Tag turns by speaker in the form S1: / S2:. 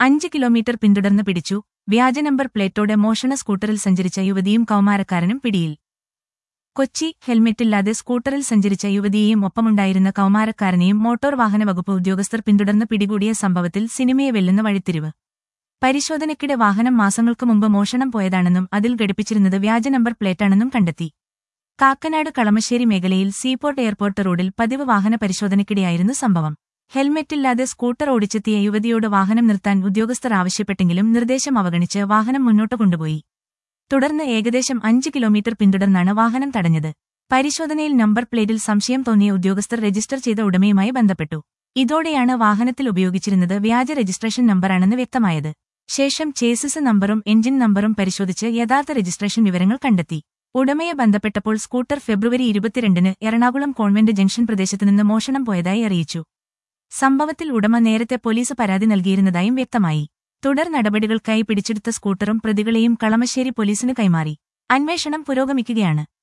S1: അഞ്ച് കിലോമീറ്റർ പിന്തുടർന്ന് പിടിച്ചു വ്യാജ നമ്പർ പ്ലേറ്റോടെ മോഷണ സ്കൂട്ടറിൽ സഞ്ചരിച്ച യുവതിയും കൗമാരക്കാരനും പിടിയിൽ കൊച്ചി ഹെൽമെറ്റില്ലാതെ സ്കൂട്ടറിൽ സഞ്ചരിച്ച യുവതിയെയും ഒപ്പമുണ്ടായിരുന്ന കൗമാരക്കാരനെയും മോട്ടോർ വാഹന വകുപ്പ് ഉദ്യോഗസ്ഥർ പിന്തുടർന്ന് പിടികൂടിയ സംഭവത്തിൽ സിനിമയെ വെല്ലുന്ന വഴിത്തിരിവ് പരിശോധനയ്ക്കിടെ വാഹനം മാസങ്ങൾക്ക് മുമ്പ് മോഷണം പോയതാണെന്നും അതിൽ ഘടിപ്പിച്ചിരുന്നത് വ്യാജ നമ്പർ പ്ലേറ്റാണെന്നും കണ്ടെത്തി കാക്കനാട് കളമശ്ശേരി മേഖലയിൽ സീപോർട്ട് എയർപോർട്ട് റോഡിൽ പതിവ് വാഹന പരിശോധനയ്ക്കിടെയായിരുന്നു സംഭവം ഹെൽമെറ്റില്ലാതെ സ്കൂട്ടർ ഓടിച്ചെത്തിയ യുവതിയോട് വാഹനം നിർത്താൻ ഉദ്യോഗസ്ഥർ ആവശ്യപ്പെട്ടെങ്കിലും നിർദ്ദേശം അവഗണിച്ച് വാഹനം മുന്നോട്ട് കൊണ്ടുപോയി തുടർന്ന് ഏകദേശം അഞ്ച് കിലോമീറ്റർ പിന്തുടർന്നാണ് വാഹനം തടഞ്ഞത് പരിശോധനയിൽ നമ്പർ പ്ലേറ്റിൽ സംശയം തോന്നിയ ഉദ്യോഗസ്ഥർ രജിസ്റ്റർ ചെയ്ത ഉടമയുമായി ബന്ധപ്പെട്ടു ഇതോടെയാണ് വാഹനത്തിൽ ഉപയോഗിച്ചിരുന്നത് വ്യാജ രജിസ്ട്രേഷൻ നമ്പറാണെന്ന് വ്യക്തമായത് ശേഷം ചേസിസ് നമ്പറും എഞ്ചിൻ നമ്പറും പരിശോധിച്ച് യഥാർത്ഥ രജിസ്ട്രേഷൻ വിവരങ്ങൾ കണ്ടെത്തി ഉടമയെ ബന്ധപ്പെട്ടപ്പോൾ സ്കൂട്ടർ ഫെബ്രുവരി ഇരുപത്തിരണ്ടിന് എറണാകുളം കോൺവെന്റ് ജംഗ്ഷൻ പ്രദേശത്തുനിന്ന് മോഷണം പോയതായി അറിയിച്ചു സംഭവത്തിൽ ഉടമ നേരത്തെ പോലീസ് പരാതി നൽകിയിരുന്നതായും വ്യക്തമായി തുടർ നടപടികൾക്കായി പിടിച്ചെടുത്ത സ്കൂട്ടറും പ്രതികളെയും കളമശ്ശേരി പോലീസിന് കൈമാറി അന്വേഷണം പുരോഗമിക്കുകയാണ്